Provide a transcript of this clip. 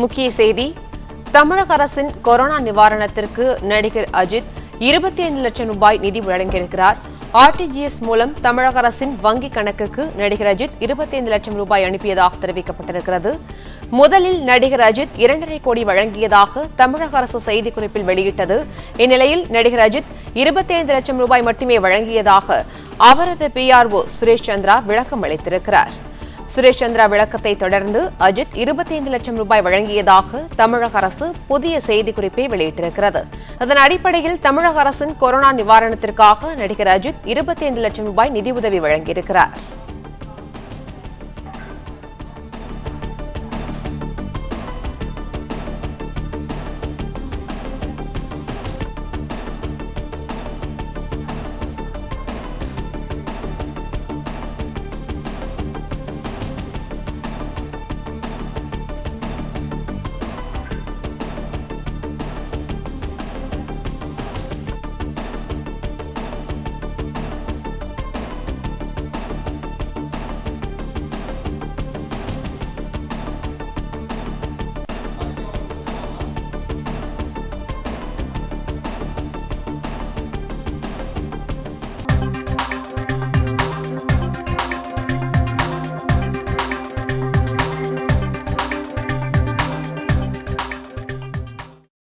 முக்கிய செய்தி தமிழக அரசின் கொரோனா நிவாரணத்திற்கு நடிகர் அஜித் இருபத்தி ஐந்து லட்சம் ரூபாய் நிதி வழங்கியிருக்கிறார் ஆர்டிஜிஎஸ் மூலம் தமிழக அரசின் வங்கி கணக்குக்கு நடிகர் அஜித் இருபத்தி ஐந்து லட்சம் ரூபாய் அனுப்பியதாக தெரிவிக்கப்பட்டிருக்கிறது முதலில் நடிகர் அஜித் இரண்டரை கோடி வழங்கியதாக தமிழக அரசு செய்திக்குறிப்பில் வெளியிட்டது இந்நிலையில் நடிகர் அஜித் இருபத்தி ஐந்து லட்சம் ரூபாய் மட்டுமே வழங்கியதாக அவரது பிஆர்ஓ சுரேஷ் சந்திரா விளக்கம் அளித்திருக்கிறார் சுரேஷ் சந்திரா விளக்கத்தை தொடர்ந்து அஜித் இருபத்தி ஐந்து லட்சம் ரூபாய் வழங்கியதாக தமிழக அரசு புதிய செய்திக்குறிப்பை வெளியிட்டிருக்கிறது அதன் அடிப்படையில் தமிழக அரசின் கொரோனா நிவாரணத்திற்காக நடிகர் அஜித் இருபத்தி ஐந்து லட்சம் ரூபாய் நிதியுதவி வழங்கியிருக்கிறார்